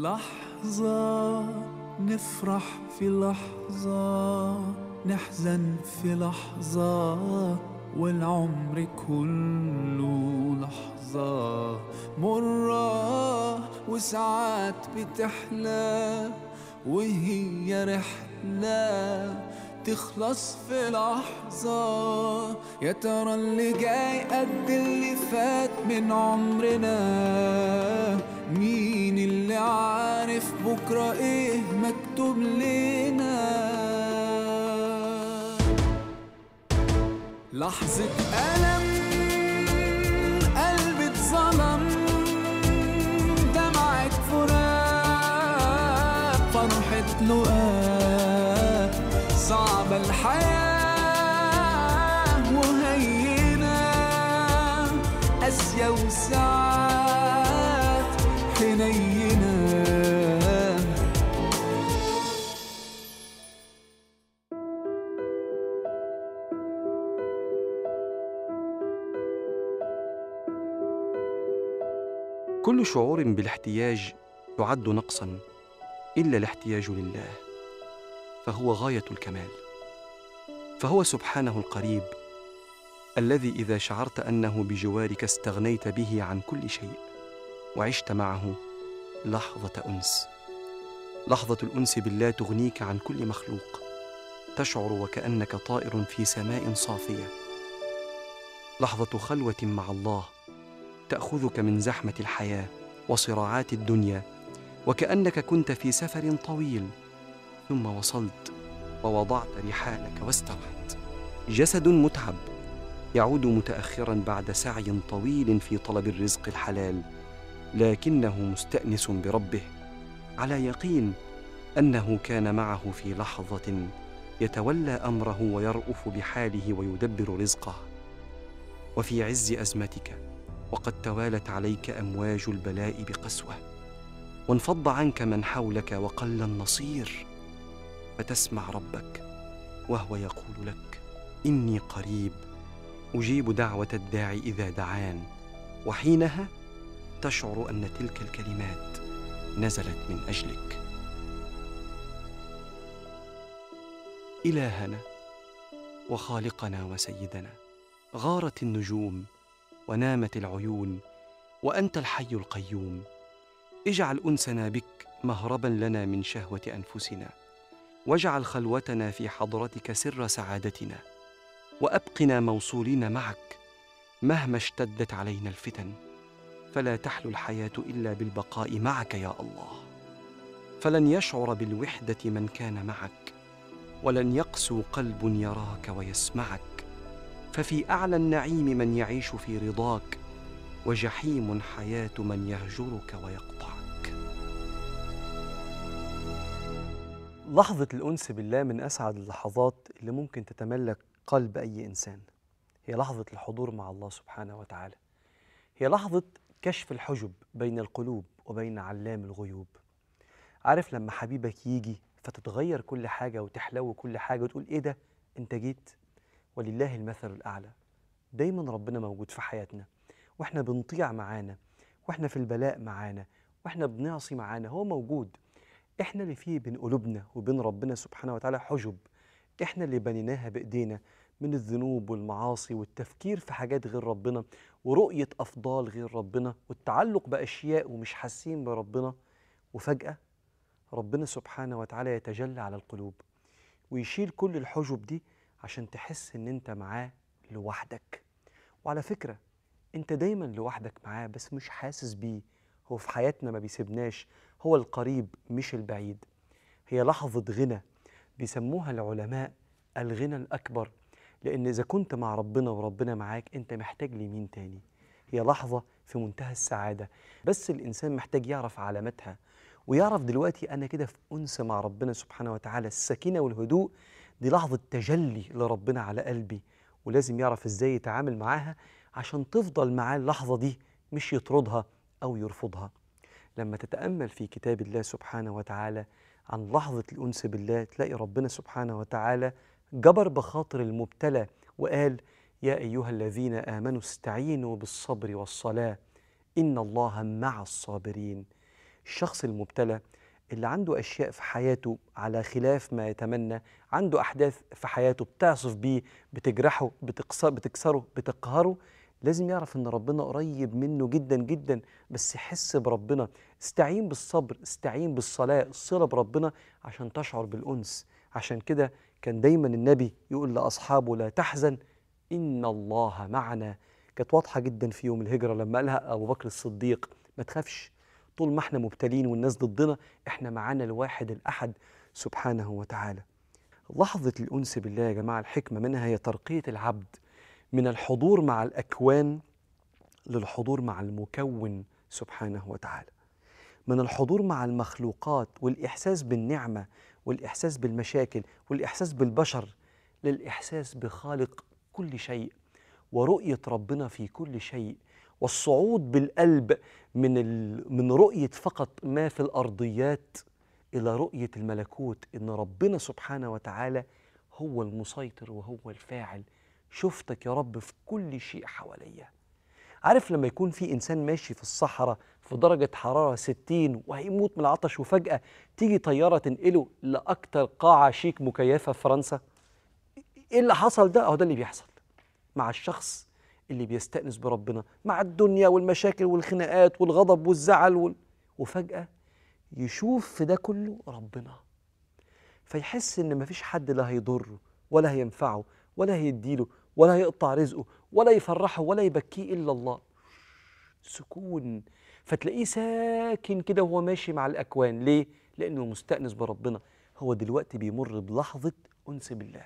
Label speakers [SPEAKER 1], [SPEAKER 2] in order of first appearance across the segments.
[SPEAKER 1] لحظة نفرح في لحظة نحزن في لحظة والعمر كله لحظة مرة وساعات بتحلى وهي رحلة تخلص في لحظة يا ترى اللي جاي قد اللي فات من عمرنا مين اللي عارف بكرة ايه مكتوب لنا لحظة ألم قلبي اتظلم دمعة فراق فرحة لقاء صعبة الحياة وهينة قاسية وساعات حنينة
[SPEAKER 2] كل شعور بالاحتياج يعد نقصا الا الاحتياج لله فهو غايه الكمال فهو سبحانه القريب الذي اذا شعرت انه بجوارك استغنيت به عن كل شيء وعشت معه لحظه انس لحظه الانس بالله تغنيك عن كل مخلوق تشعر وكانك طائر في سماء صافيه لحظه خلوه مع الله تاخذك من زحمه الحياه وصراعات الدنيا وكانك كنت في سفر طويل ثم وصلت ووضعت رحالك واسترحت جسد متعب يعود متاخرا بعد سعي طويل في طلب الرزق الحلال لكنه مستانس بربه على يقين انه كان معه في لحظه يتولى امره ويرأف بحاله ويدبر رزقه وفي عز ازمتك وقد توالت عليك امواج البلاء بقسوه وانفض عنك من حولك وقل النصير فتسمع ربك وهو يقول لك اني قريب اجيب دعوه الداعي اذا دعان وحينها تشعر ان تلك الكلمات نزلت من اجلك الهنا وخالقنا وسيدنا غارت النجوم ونامت العيون وانت الحي القيوم اجعل انسنا بك مهربا لنا من شهوه انفسنا واجعل خلوتنا في حضرتك سر سعادتنا وابقنا موصولين معك مهما اشتدت علينا الفتن فلا تحلو الحياه الا بالبقاء معك يا الله فلن يشعر بالوحده من كان معك ولن يقسو قلب يراك ويسمعك ففي اعلى النعيم من يعيش في رضاك وجحيم حياه من يهجرك ويقطعك لحظه الانس بالله من اسعد اللحظات اللي ممكن تتملك قلب اي انسان هي لحظه الحضور مع الله سبحانه وتعالى هي لحظه كشف الحجب بين القلوب وبين علام الغيوب عارف لما حبيبك يجي فتتغير كل حاجه وتحلو كل حاجه وتقول ايه ده انت جيت ولله المثل الأعلى دايما ربنا موجود في حياتنا واحنا بنطيع معانا واحنا في البلاء معانا واحنا بنعصي معانا هو موجود احنا اللي فيه بين قلوبنا وبين ربنا سبحانه وتعالى حجب احنا اللي بنيناها بايدينا من الذنوب والمعاصي والتفكير في حاجات غير ربنا ورؤية أفضال غير ربنا والتعلق بأشياء ومش حاسين بربنا وفجأة ربنا سبحانه وتعالى يتجلى على القلوب ويشيل كل الحجب دي عشان تحس ان انت معاه لوحدك وعلى فكرة انت دايما لوحدك معاه بس مش حاسس بيه هو في حياتنا ما بيسيبناش هو القريب مش البعيد هي لحظة غنى بيسموها العلماء الغنى الأكبر لأن إذا كنت مع ربنا وربنا معاك أنت محتاج لمين تاني هي لحظة في منتهى السعادة بس الإنسان محتاج يعرف علاماتها ويعرف دلوقتي أنا كده في أنس مع ربنا سبحانه وتعالى السكينة والهدوء دي لحظة تجلي لربنا على قلبي ولازم يعرف ازاي يتعامل معاها عشان تفضل معاه اللحظة دي مش يطردها أو يرفضها لما تتأمل في كتاب الله سبحانه وتعالى عن لحظة الأنس بالله تلاقي ربنا سبحانه وتعالى جبر بخاطر المبتلى وقال يا أيها الذين آمنوا استعينوا بالصبر والصلاة إن الله مع الصابرين الشخص المبتلى اللي عنده أشياء في حياته على خلاف ما يتمنى عنده أحداث في حياته بتعصف بيه بتجرحه بتكسر بتكسره بتقهره لازم يعرف ان ربنا قريب منه جدا جدا بس يحس بربنا استعين بالصبر استعين بالصلاة الصلة بربنا عشان تشعر بالأنس عشان كده كان دايما النبي يقول لأصحابه لا تحزن إن الله معنا كانت واضحة جدا في يوم الهجرة لما قالها أبو بكر الصديق ما تخافش طول ما احنا مبتلين والناس ضدنا احنا معانا الواحد الأحد سبحانه وتعالى لحظة الأنس بالله يا جماعة الحكمة منها هي ترقية العبد من الحضور مع الأكوان للحضور مع المكون سبحانه وتعالى من الحضور مع المخلوقات والإحساس بالنعمة والإحساس بالمشاكل والإحساس بالبشر للإحساس بخالق كل شيء ورؤية ربنا في كل شيء والصعود بالقلب من ال... من رؤية فقط ما في الأرضيات إلى رؤية الملكوت إن ربنا سبحانه وتعالى هو المسيطر وهو الفاعل شفتك يا رب في كل شيء حواليا عارف لما يكون في إنسان ماشي في الصحراء في درجة حرارة 60 وهيموت من العطش وفجأة تيجي طيارة تنقله لأكتر قاعة شيك مكيفة في فرنسا إيه اللي حصل ده؟ أهو ده اللي بيحصل مع الشخص اللي بيستأنس بربنا مع الدنيا والمشاكل والخناقات والغضب والزعل وال... وفجأة يشوف في ده كله ربنا فيحس إن مفيش حد لا هيضره ولا هينفعه ولا هيديله ولا هيقطع رزقه ولا يفرحه ولا يبكيه إلا الله سكون فتلاقيه ساكن كده وهو ماشي مع الأكوان ليه؟ لأنه مستأنس بربنا هو دلوقتي بيمر بلحظة أنس بالله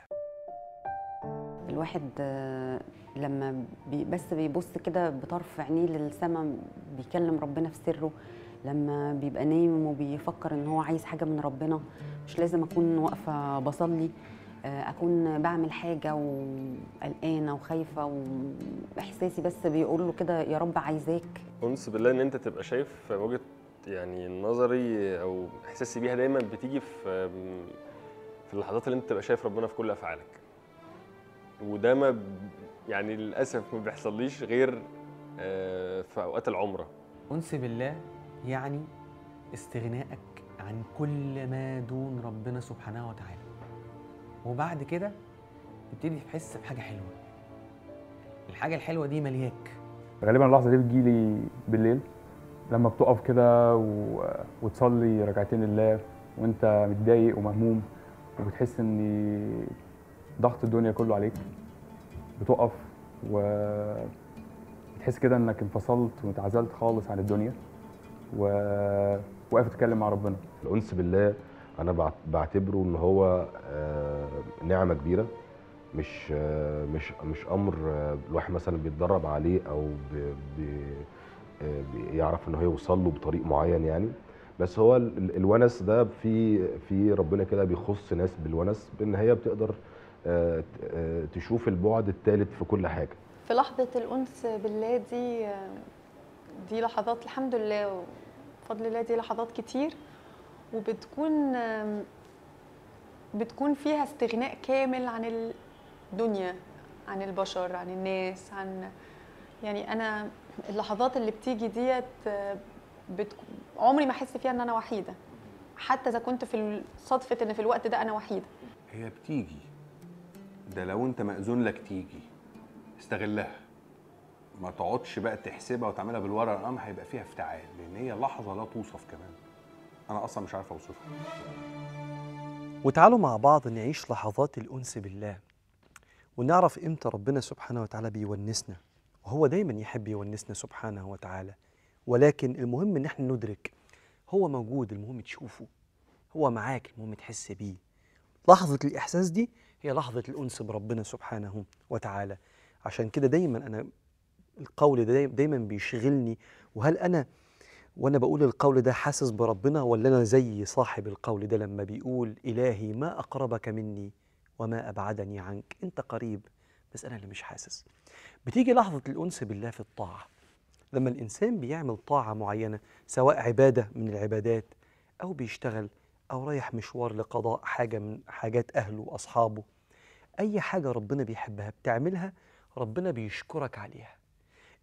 [SPEAKER 3] الواحد آه، لما بي بس بيبص كده بطرف عينيه للسماء بيكلم ربنا في سره لما بيبقى نايم وبيفكر ان هو عايز حاجه من ربنا مش لازم اكون واقفه بصلي آه، اكون بعمل حاجه وقلقانه وخايفه واحساسي بس بيقول له كده يا رب عايزاك
[SPEAKER 4] انس بالله ان انت تبقى شايف وجهه يعني نظري او احساسي بيها دايما بتيجي في في اللحظات اللي انت تبقى شايف ربنا في كل افعالك وده ما ب- يعني للاسف ما بيحصليش غير آه، في اوقات العمره
[SPEAKER 5] أنس بالله يعني استغنائك عن كل ما دون ربنا سبحانه وتعالى وبعد كده تبتدي تحس بحاجة حلوة الحاجة الحلوة دي ملياك
[SPEAKER 6] غالبا اللحظه دي بتجيلي بالليل لما بتقف كده و... وتصلي ركعتين لله وانت متضايق ومهموم وبتحس ان ضغط الدنيا كله عليك بتقف وتحس كده انك انفصلت واتعزلت خالص عن الدنيا وواقف تتكلم مع ربنا
[SPEAKER 7] الانس بالله انا بعت- بعتبره ان هو آه، نعمه كبيره مش آه، مش مش امر آه، الواحد مثلا بيتدرب عليه او بي- بي- آه، بيعرف ان هو يوصل له بطريق معين يعني بس هو ال- ال- الونس ده في في ربنا كده بيخص ناس بالونس بان هي بتقدر آه، ت- آه، تشوف البعد الثالث في كل حاجه
[SPEAKER 8] في لحظة الأنس بالله دي دي لحظات الحمد لله وبفضل الله دي لحظات كتير وبتكون بتكون فيها استغناء كامل عن الدنيا عن البشر عن الناس عن يعني أنا اللحظات اللي بتيجي ديت بتك... عمري ما أحس فيها إن أنا وحيدة حتى إذا كنت في صدفة إن في الوقت ده أنا وحيدة
[SPEAKER 9] هي بتيجي ده لو انت مأذون لك تيجي استغلها ما تقعدش بقى تحسبها وتعملها بالورقه والقلم هيبقى فيها افتعال لان هي لحظه لا توصف كمان انا اصلا مش عارف اوصفها
[SPEAKER 2] وتعالوا مع بعض نعيش لحظات الأنس بالله ونعرف إمتى ربنا سبحانه وتعالى بيونسنا وهو دايما يحب يونسنا سبحانه وتعالى ولكن المهم إن احنا ندرك هو موجود المهم تشوفه هو معاك المهم تحس بيه لحظة الإحساس دي هي لحظة الأنس بربنا سبحانه وتعالى عشان كده دايما أنا القول ده دايما, دايما بيشغلني وهل أنا وانا بقول القول ده حاسس بربنا ولا انا زي صاحب القول ده لما بيقول الهي ما اقربك مني وما ابعدني عنك انت قريب بس انا اللي مش حاسس بتيجي لحظه الانس بالله في الطاعه لما الانسان بيعمل طاعه معينه سواء عباده من العبادات او بيشتغل او رايح مشوار لقضاء حاجه من حاجات اهله واصحابه اي حاجه ربنا بيحبها بتعملها ربنا بيشكرك عليها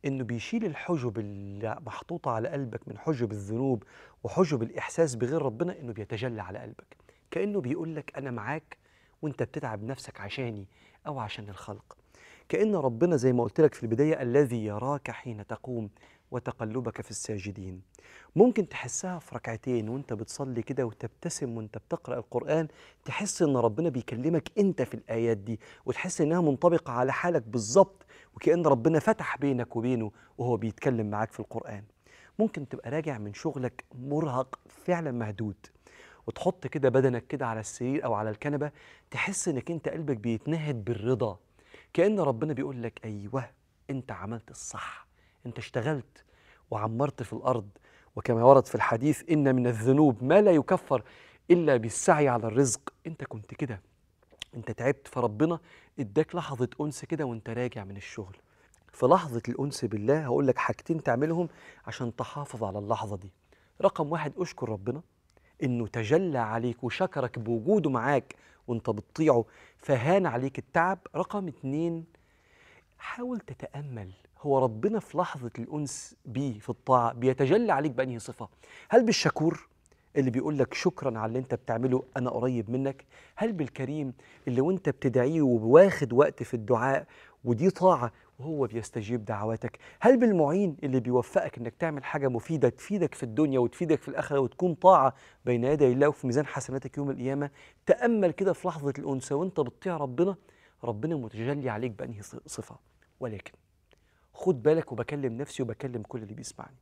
[SPEAKER 2] انه بيشيل الحجب اللي محطوطه على قلبك من حجب الذنوب وحجب الاحساس بغير ربنا انه بيتجلى على قلبك كانه بيقول لك انا معاك وانت بتتعب نفسك عشاني او عشان الخلق كان ربنا زي ما قلت لك في البدايه الذي يراك حين تقوم وتقلبك في الساجدين ممكن تحسها في ركعتين وانت بتصلي كده وتبتسم وانت بتقرا القران تحس ان ربنا بيكلمك انت في الايات دي وتحس انها منطبقه على حالك بالظبط وكأن ربنا فتح بينك وبينه وهو بيتكلم معاك في القرآن ممكن تبقى راجع من شغلك مرهق فعلا مهدود وتحط كده بدنك كده على السرير أو على الكنبة تحس إنك أنت قلبك بيتنهد بالرضا كأن ربنا بيقول لك أيوه أنت عملت الصح أنت اشتغلت وعمرت في الأرض وكما ورد في الحديث إن من الذنوب ما لا يكفر إلا بالسعي على الرزق أنت كنت كده انت تعبت فربنا اداك لحظه انس كده وانت راجع من الشغل في لحظه الانس بالله هقول لك حاجتين تعملهم عشان تحافظ على اللحظه دي رقم واحد اشكر ربنا انه تجلى عليك وشكرك بوجوده معاك وانت بتطيعه فهان عليك التعب رقم اتنين حاول تتامل هو ربنا في لحظه الانس بيه في الطاعه بيتجلى عليك بانهي صفه هل بالشكور اللي بيقول لك شكرا على اللي انت بتعمله انا قريب منك هل بالكريم اللي وانت بتدعيه وواخد وقت في الدعاء ودي طاعه وهو بيستجيب دعواتك هل بالمعين اللي بيوفقك انك تعمل حاجه مفيده تفيدك في الدنيا وتفيدك في الاخره وتكون طاعه بين يدي الله وفي ميزان حسناتك يوم القيامه تامل كده في لحظه الانثى وانت بتطيع ربنا ربنا متجلي عليك بانهي صفه ولكن خد بالك وبكلم نفسي وبكلم كل اللي بيسمعني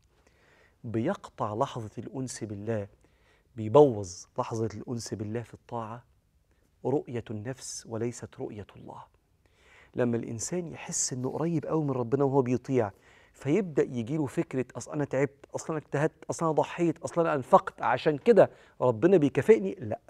[SPEAKER 2] بيقطع لحظه الانس بالله بيبوظ لحظة الأنس بالله في الطاعة رؤية النفس وليست رؤية الله لما الإنسان يحس إنه قريب قوي من ربنا وهو بيطيع فيبدأ يجيله فكرة أصل أنا تعبت أصل أنا اجتهدت أصل أنا ضحيت أصل أنا أنفقت عشان كده ربنا بيكافئني لا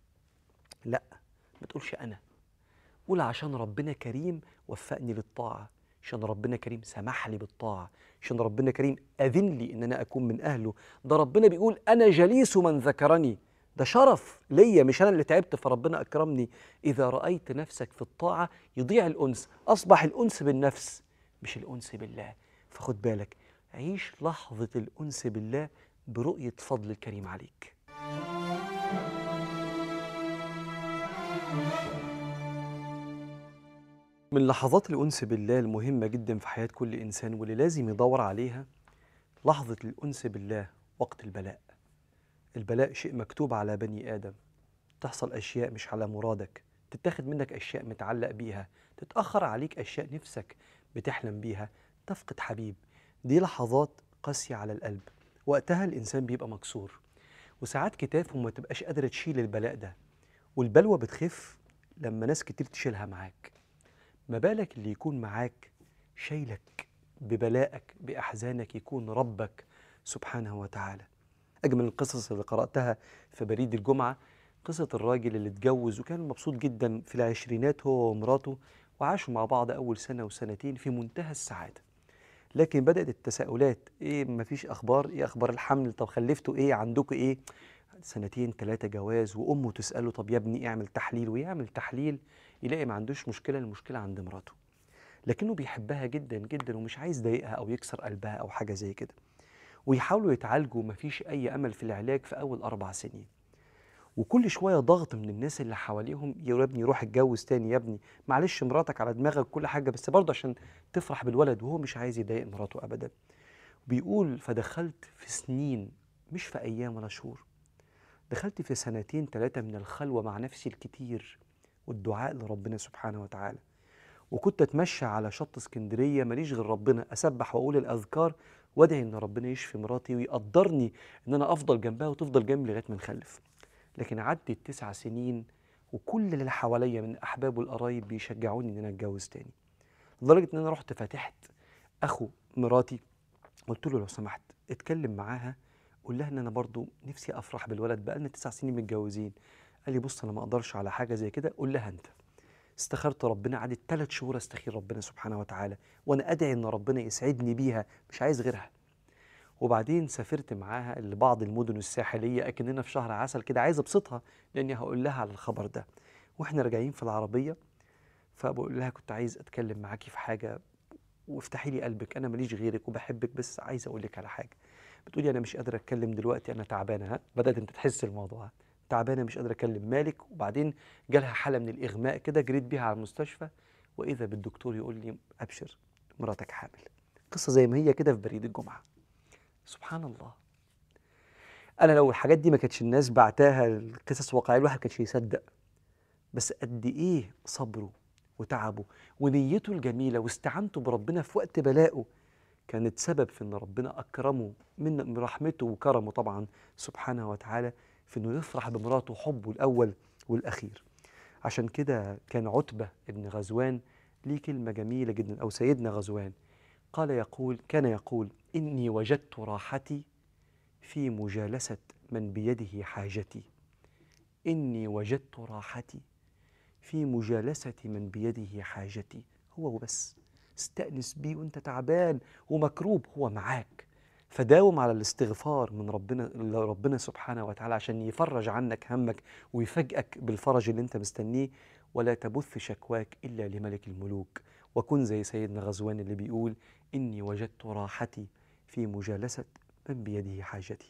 [SPEAKER 2] لا ما تقولش أنا قول عشان ربنا كريم وفقني للطاعة عشان ربنا كريم سمح لي بالطاعة عشان ربنا كريم أذن لي إن أنا أكون من أهله ده ربنا بيقول أنا جليس من ذكرني ده شرف ليا مش أنا اللي تعبت فربنا أكرمني إذا رأيت نفسك في الطاعة يضيع الأنس أصبح الأنس بالنفس مش الأنس بالله فخد بالك عيش لحظة الأنس بالله برؤية فضل الكريم عليك من لحظات الأنس بالله المهمة جدا في حياة كل إنسان واللي لازم يدور عليها لحظة الأنس بالله وقت البلاء البلاء شيء مكتوب على بني آدم تحصل أشياء مش على مرادك تتاخد منك أشياء متعلق بيها تتأخر عليك أشياء نفسك بتحلم بيها تفقد حبيب دي لحظات قاسية على القلب وقتها الإنسان بيبقى مكسور وساعات كتافه ما تبقاش قادرة تشيل البلاء ده والبلوى بتخف لما ناس كتير تشيلها معاك ما بالك اللي يكون معاك شايلك ببلائك بأحزانك يكون ربك سبحانه وتعالى أجمل القصص اللي قرأتها في بريد الجمعة قصة الراجل اللي اتجوز وكان مبسوط جدا في العشرينات هو ومراته وعاشوا مع بعض أول سنة وسنتين في منتهى السعادة لكن بدأت التساؤلات إيه مفيش أخبار إيه أخبار الحمل طب خلفتوا إيه عندكم إيه سنتين ثلاثة جواز وأمه تسأله طب يا ابني اعمل تحليل ويعمل تحليل يلاقي ما عندوش مشكلة المشكلة عند مراته لكنه بيحبها جدا جدا ومش عايز يضايقها أو يكسر قلبها أو حاجة زي كده ويحاولوا يتعالجوا ومفيش أي أمل في العلاج في أول أربع سنين وكل شويه ضغط من الناس اللي حواليهم يا ابني روح اتجوز تاني يا ابني معلش مراتك على دماغك كل حاجه بس برضه عشان تفرح بالولد وهو مش عايز يضايق مراته ابدا بيقول فدخلت في سنين مش في ايام ولا شهور دخلت في سنتين ثلاثه من الخلوه مع نفسي الكتير والدعاء لربنا سبحانه وتعالى وكنت اتمشى على شط اسكندريه ماليش غير ربنا اسبح واقول الاذكار وادعي ان ربنا يشفي مراتي ويقدرني ان انا افضل جنبها وتفضل جنبي لغايه ما نخلف لكن عدت تسع سنين وكل اللي حواليا من احباب والقرايب بيشجعوني ان انا اتجوز تاني لدرجه ان انا رحت فتحت اخو مراتي قلت له لو سمحت اتكلم معاها قول لها ان انا برضو نفسي افرح بالولد بقالنا تسع سنين متجوزين قال لي بص انا ما اقدرش على حاجه زي كده قول لها انت استخرت ربنا قعدت ثلاث شهور استخير ربنا سبحانه وتعالى وانا ادعي ان ربنا يسعدني بيها مش عايز غيرها وبعدين سافرت معاها لبعض المدن الساحليه اكننا في شهر عسل كده عايز ابسطها لاني هقول لها على الخبر ده واحنا راجعين في العربيه فبقول لها كنت عايز اتكلم معاكي في حاجه وافتحي لي قلبك انا ماليش غيرك وبحبك بس عايزه اقول لك على حاجه بتقولي انا مش قادره اتكلم دلوقتي انا تعبانه ها بدات انت تحس الموضوع تعبانه مش قادره اكلم مالك وبعدين جالها حاله من الاغماء كده جريت بيها على المستشفى واذا بالدكتور يقول لي ابشر مراتك حامل قصه زي ما هي كده في بريد الجمعه سبحان الله انا لو الحاجات دي ما كانتش الناس بعتاها القصص واقعيه الواحد كانش يصدق بس قد ايه صبره وتعبه ونيته الجميله واستعانته بربنا في وقت بلائه كانت سبب في ان ربنا اكرمه من من رحمته وكرمه طبعا سبحانه وتعالى في انه يفرح بمراته حبه الاول والاخير عشان كده كان عتبه ابن غزوان ليه كلمه جميله جدا او سيدنا غزوان قال يقول كان يقول اني وجدت راحتي في مجالسه من بيده حاجتي اني وجدت راحتي في مجالسه من بيده حاجتي هو وبس استأنس بيه وانت تعبان ومكروب هو معاك فداوم على الاستغفار من ربنا ربنا سبحانه وتعالى عشان يفرج عنك همك ويفاجئك بالفرج اللي انت مستنيه ولا تبث شكواك الا لملك الملوك وكن زي سيدنا غزوان اللي بيقول اني وجدت راحتي في مجالسه من بيده حاجتي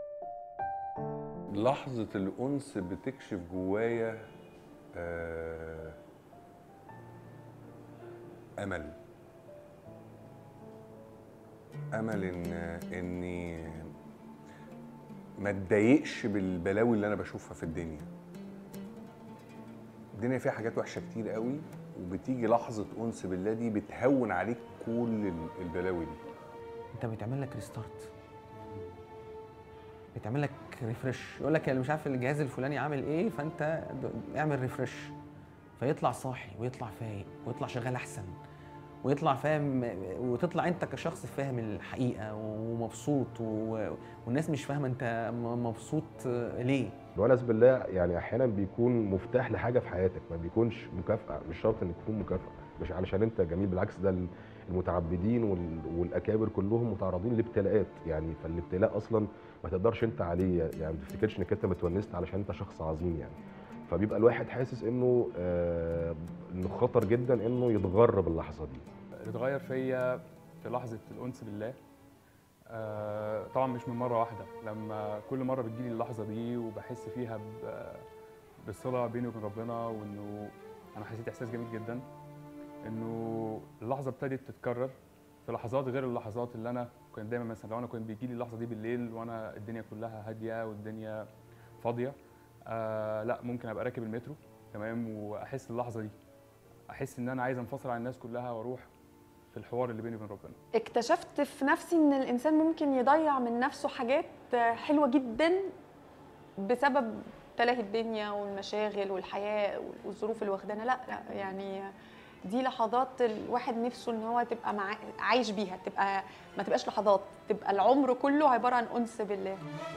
[SPEAKER 9] لحظة الأنس بتكشف جوايا آه، أمل أمل إن إني ما اتضايقش بالبلاوي اللي أنا بشوفها في الدنيا الدنيا فيها حاجات وحشة كتير قوي وبتيجي لحظة أنس بالله دي بتهون عليك كل ال- البلاوي دي
[SPEAKER 5] انت بيتعمل لك ريستارت بيتعمل لك ريفرش يقول لك اللي مش عارف الجهاز الفلاني عامل ايه فانت د- اعمل ريفرش فيطلع صاحي ويطلع فايق ويطلع شغال احسن ويطلع فاهم وتطلع انت كشخص فاهم الحقيقه ومبسوط و... والناس مش فاهمه انت م- مبسوط ليه
[SPEAKER 7] الونس بالله يعني احيانا بيكون مفتاح لحاجه في حياتك ما بيكونش مكافاه مش شرط ان تكون مكافاه مش علشان انت جميل بالعكس ده المتعبدين وال- والاكابر كلهم متعرضين لابتلاءات يعني فالابتلاء اصلا ما تقدرش انت عليه يعني ما تفتكرش انك انت متونست علشان انت شخص عظيم يعني فبيبقى الواحد حاسس انه آه انه خطر جدا انه يتغر باللحظه دي
[SPEAKER 6] اللي اتغير فيا في لحظه الانس بالله آه، طبعا مش من مره واحده لما كل مره بتجيلي اللحظه دي وبحس فيها ب- بالصله بيني وبين ربنا وانه انا حسيت احساس جميل جدا انه اللحظه ابتدت تتكرر في لحظات غير اللحظات اللي انا كنت دايما مثلا لو انا كنت بيجي لي اللحظه دي بالليل وانا الدنيا كلها هاديه والدنيا فاضيه آه لا ممكن ابقى راكب المترو تمام واحس اللحظه دي احس ان انا عايز انفصل عن الناس كلها واروح في الحوار اللي بيني وبين ربنا
[SPEAKER 8] اكتشفت في نفسي ان الانسان ممكن يضيع من نفسه حاجات حلوه جدا بسبب تلاهي الدنيا والمشاغل والحياه والظروف اللي واخدانا لا لا يعني دي لحظات الواحد نفسه ان هو تبقى مع... عايش بيها تبقى ما تبقاش لحظات تبقى العمر كله عباره عن انس بالله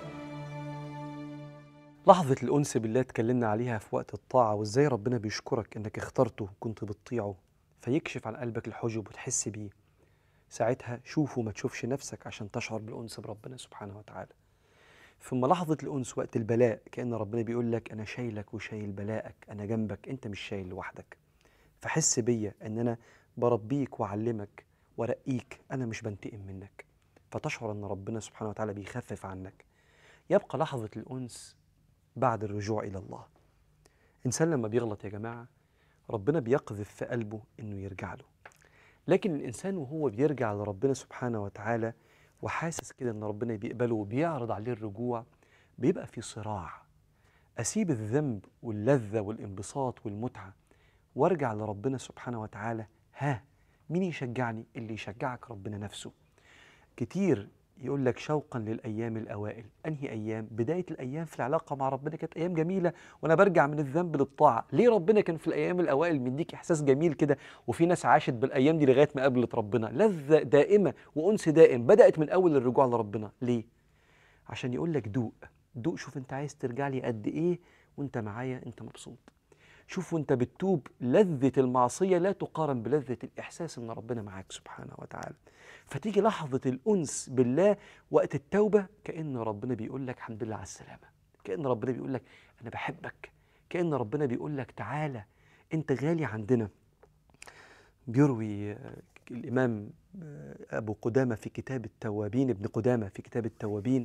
[SPEAKER 2] لحظة الأنس بالله اتكلمنا عليها في وقت الطاعة وإزاي ربنا بيشكرك إنك اخترته كنت بتطيعه فيكشف عن قلبك الحجب وتحس بيه ساعتها شوف وما تشوفش نفسك عشان تشعر بالأنس بربنا سبحانه وتعالى ثم لحظة الأنس وقت البلاء كأن ربنا بيقول لك أنا شايلك وشايل بلاءك أنا جنبك أنت مش شايل لوحدك فحس بيا إن أنا بربيك وأعلمك وأرقيك أنا مش بنتقم منك فتشعر أن ربنا سبحانه وتعالى بيخفف عنك يبقى لحظة الأنس بعد الرجوع إلى الله إنسان لما بيغلط يا جماعة ربنا بيقذف في قلبه إنه يرجع له لكن الإنسان وهو بيرجع لربنا سبحانه وتعالى وحاسس كده إن ربنا بيقبله وبيعرض عليه الرجوع بيبقى في صراع أسيب الذنب واللذة والانبساط والمتعة وارجع لربنا سبحانه وتعالى ها مين يشجعني اللي يشجعك ربنا نفسه كتير يقول لك شوقا للايام الاوائل انهي ايام بدايه الايام في العلاقه مع ربنا كانت ايام جميله وانا برجع من الذنب للطاعه ليه ربنا كان في الايام الاوائل مديك احساس جميل كده وفي ناس عاشت بالايام دي لغايه ما قابلت ربنا لذه دائمه وانس دائم بدات من اول الرجوع لربنا ليه عشان يقول لك دوق دوق شوف انت عايز ترجع لي قد ايه وانت معايا انت مبسوط شوف وانت بتتوب لذة المعصية لا تقارن بلذة الإحساس إن ربنا معاك سبحانه وتعالى فتيجي لحظة الأنس بالله وقت التوبة كأن ربنا بيقول لك الحمد لله على السلامة كأن ربنا بيقول لك أنا بحبك كأن ربنا بيقول لك تعالى أنت غالي عندنا بيروي الإمام آه، أبو قدامة في كتاب التوابين ابن قدامة في كتاب التوابين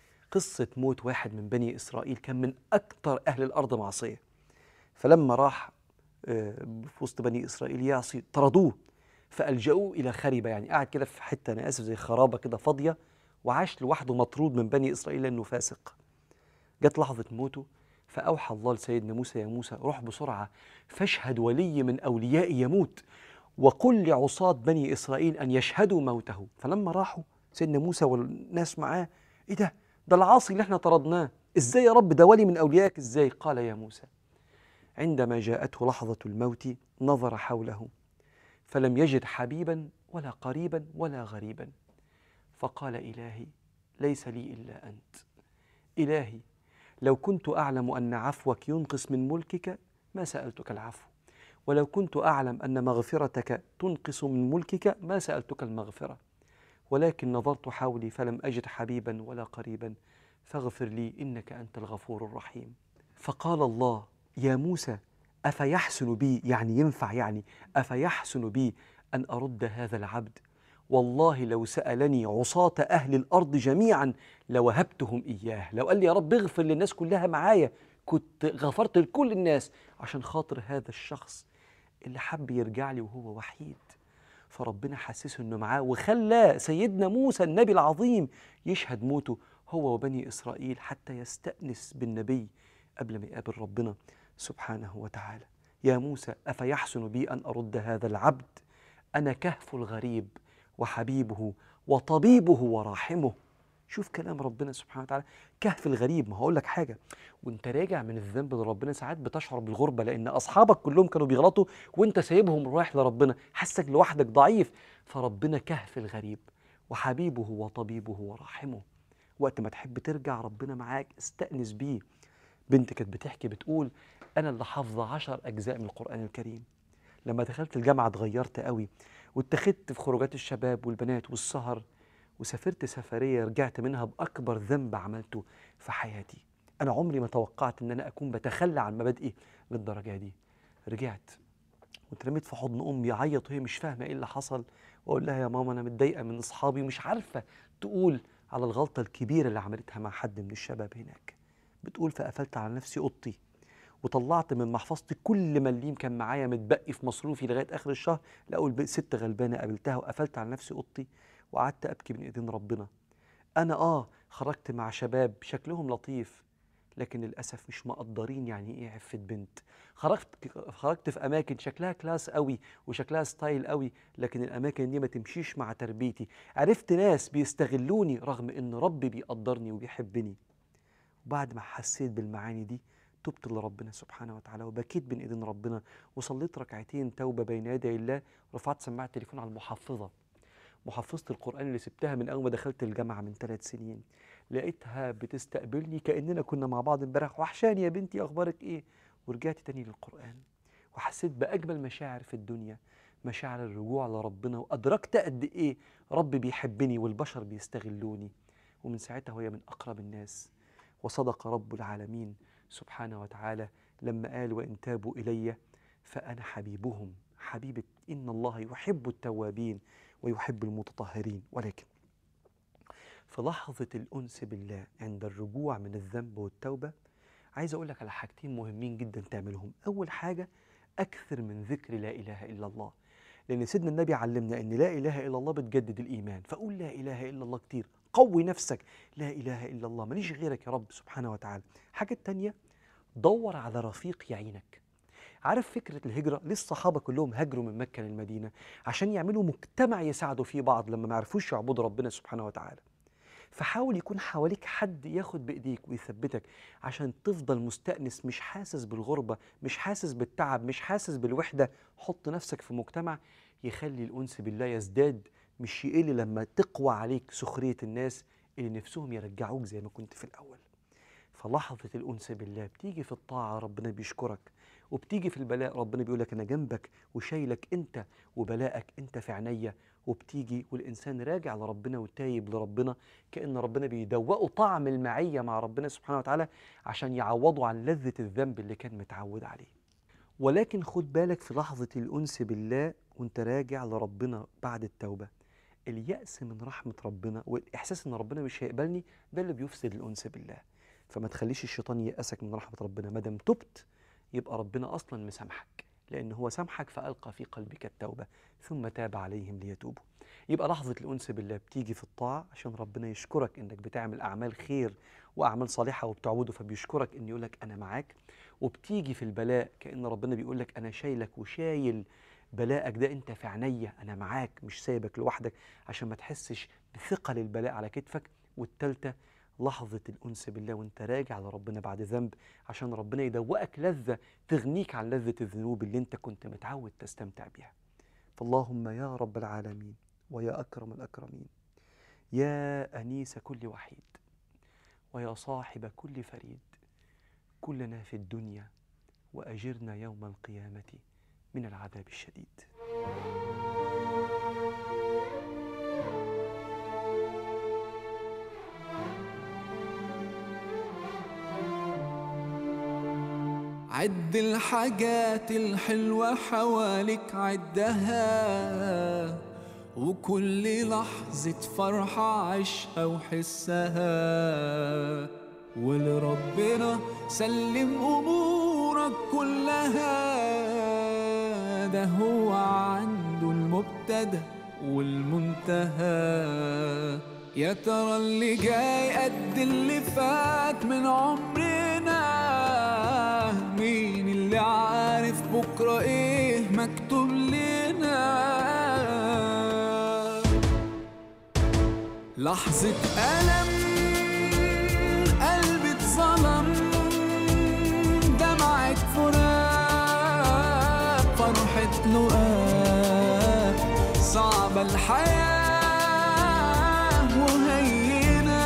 [SPEAKER 2] قصة موت واحد من بني إسرائيل كان من أكثر أهل الأرض معصية فلما راح آه، في وسط بني إسرائيل يعصي طردوه فألجأوه إلى خربة يعني قاعد كده في حتة أنا آسف زي خرابة كده فاضية وعاش لوحده مطرود من بني إسرائيل لأنه فاسق جت لحظة موته فأوحى الله لسيدنا موسى يا موسى روح بسرعة فاشهد ولي من أوليائي يموت وقل لعصاة بني إسرائيل أن يشهدوا موته فلما راحوا سيدنا موسى والناس معاه إيه ده ده العاصي اللي احنا طردناه إزاي يا رب ده ولي من أوليائك إزاي قال يا موسى عندما جاءته لحظة الموت نظر حوله فلم يجد حبيبا ولا قريبا ولا غريبا فقال إلهي ليس لي إلا أنت إلهي لو كنت أعلم أن عفوك ينقص من ملكك ما سألتك العفو ولو كنت أعلم أن مغفرتك تنقص من ملكك ما سألتك المغفرة ولكن نظرت حولي فلم أجد حبيبا ولا قريبا فاغفر لي إنك أنت الغفور الرحيم فقال الله يا موسى أفيحسن بي يعني ينفع يعني أفيحسن بي أن أرد هذا العبد والله لو سألني عصاة أهل الأرض جميعا لوهبتهم إياه لو قال لي يا رب اغفر للناس كلها معايا كنت غفرت لكل الناس عشان خاطر هذا الشخص اللي حب يرجع لي وهو وحيد فربنا حسسه انه معاه وخلى سيدنا موسى النبي العظيم يشهد موته هو وبني اسرائيل حتى يستأنس بالنبي قبل ما يقابل ربنا سبحانه وتعالى يا موسى افيحسن بي ان ارد هذا العبد انا كهف الغريب وحبيبه وطبيبه وراحمه شوف كلام ربنا سبحانه وتعالى كهف الغريب ما هقول لك حاجه وانت راجع من الذنب لربنا ساعات بتشعر بالغربه لان اصحابك كلهم كانوا بيغلطوا وانت سايبهم رايح لربنا حاسك لوحدك ضعيف فربنا كهف الغريب وحبيبه وطبيبه وراحمه وقت ما تحب ترجع ربنا معاك استأنس بيه بنت كانت بتحكي بتقول انا اللي حافظه عشر اجزاء من القران الكريم لما دخلت الجامعه اتغيرت قوي واتخذت في خروجات الشباب والبنات والسهر وسافرت سفريه رجعت منها باكبر ذنب عملته في حياتي انا عمري ما توقعت ان انا اكون بتخلى عن مبادئي للدرجه دي رجعت واترميت في حضن امي اعيط وهي مش فاهمه ايه اللي حصل واقول لها يا ماما انا متضايقه من اصحابي ومش عارفه تقول على الغلطه الكبيره اللي عملتها مع حد من الشباب هناك بتقول فقفلت على نفسي اوضتي وطلعت من محفظتي كل مليم كان معايا متبقي في مصروفي لغايه اخر الشهر لاول ست غلبانه قابلتها وقفلت على نفسي اوضتي وقعدت ابكي بين ايدين ربنا انا اه خرجت مع شباب شكلهم لطيف لكن للاسف مش مقدرين يعني ايه عفه بنت خرجت خرجت في اماكن شكلها كلاس قوي وشكلها ستايل قوي لكن الاماكن دي ما تمشيش مع تربيتي عرفت ناس بيستغلوني رغم ان ربي بيقدرني وبيحبني وبعد ما حسيت بالمعاني دي تبت لربنا سبحانه وتعالى وبكيت بين ايدين ربنا وصليت ركعتين توبه بين يدي الله ورفعت سماعه التليفون على المحفظه محفظة القرآن اللي سبتها من أول ما دخلت الجامعة من ثلاث سنين لقيتها بتستقبلني كأننا كنا مع بعض امبارح وحشاني يا بنتي أخبارك إيه ورجعت تاني للقرآن وحسيت بأجمل مشاعر في الدنيا مشاعر الرجوع لربنا وأدركت قد إيه ربي بيحبني والبشر بيستغلوني ومن ساعتها وهي من أقرب الناس وصدق رب العالمين سبحانه وتعالى لما قال وإن تابوا إلي فأنا حبيبهم حبيبة إن الله يحب التوابين ويحب المتطهرين ولكن في لحظة الأنس بالله عند الرجوع من الذنب والتوبة عايز أقول لك على حاجتين مهمين جدا تعملهم أول حاجة أكثر من ذكر لا إله إلا الله لأن سيدنا النبي علمنا أن لا إله إلا الله بتجدد الإيمان فقول لا إله إلا الله كتير قوي نفسك لا إله إلا الله ماليش غيرك يا رب سبحانه وتعالى الحاجة التانية دور على رفيق يعينك عارف فكرة الهجرة ليه الصحابة كلهم هاجروا من مكة للمدينة عشان يعملوا مجتمع يساعدوا فيه بعض لما ما عرفوش يعبدوا ربنا سبحانه وتعالى فحاول يكون حواليك حد ياخد بايديك ويثبتك عشان تفضل مستأنس مش حاسس بالغربة مش حاسس بالتعب مش حاسس بالوحدة حط نفسك في مجتمع يخلي الأنس بالله يزداد مش يقل لما تقوى عليك سخرية الناس اللي نفسهم يرجعوك زي ما كنت في الأول فلحظة الأنس بالله بتيجي في الطاعة ربنا بيشكرك وبتيجي في البلاء ربنا بيقول لك أنا جنبك وشايلك أنت وبلاءك أنت في عينيا وبتيجي والإنسان راجع لربنا وتايب لربنا كأن ربنا بيدوقه طعم المعية مع ربنا سبحانه وتعالى عشان يعوضه عن لذة الذنب اللي كان متعود عليه ولكن خد بالك في لحظة الأنس بالله وانت راجع لربنا بعد التوبة اليأس من رحمة ربنا والإحساس إن ربنا مش هيقبلني ده اللي بيفسد الأنس بالله فما تخليش الشيطان ييأسك من رحمة ربنا ما دام تبت يبقى ربنا أصلا مسامحك لأن هو سامحك فألقى في قلبك التوبة ثم تاب عليهم ليتوبوا يبقى لحظة الأنس بالله بتيجي في الطاعة عشان ربنا يشكرك إنك بتعمل أعمال خير وأعمال صالحة وبتعبده فبيشكرك إن يقولك أنا معاك وبتيجي في البلاء كأن ربنا بيقولك أنا شايلك وشايل بلاءك ده أنت في عينيا أنا معاك مش سايبك لوحدك عشان ما تحسش بثقل البلاء على كتفك والتالتة لحظة الأنس بالله وأنت راجع لربنا بعد ذنب عشان ربنا يدوقك لذة تغنيك عن لذة الذنوب اللي أنت كنت متعود تستمتع بيها فاللهم يا رب العالمين ويا أكرم الأكرمين يا أنيس كل وحيد ويا صاحب كل فريد كلنا في الدنيا وأجرنا يوم القيامة من العذاب الشديد
[SPEAKER 1] عد الحاجات الحلوة حواليك عدها وكل لحظة فرحة عيشها وحسها ولربنا سلم أمورك كلها ده هو عنده المبتدأ والمنتهى يا ترى اللي جاي قد اللي فات من عمرنا مين اللي عارف بكرة ايه مكتوب لنا لحظة ألم قلبي اتظلم دمعة فراق فرحة لقاء صعبة الحياة وهينة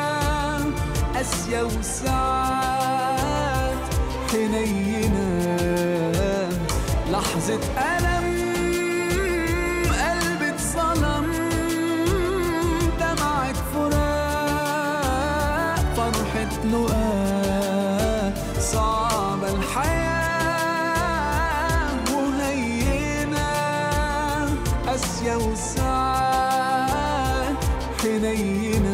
[SPEAKER 1] قاسية وساعات حنينة لحظة ألم قلبي اتظلم دمعة فراق فرحة لقاء صعبة الحياة وهينة قاسية وساعات حنينة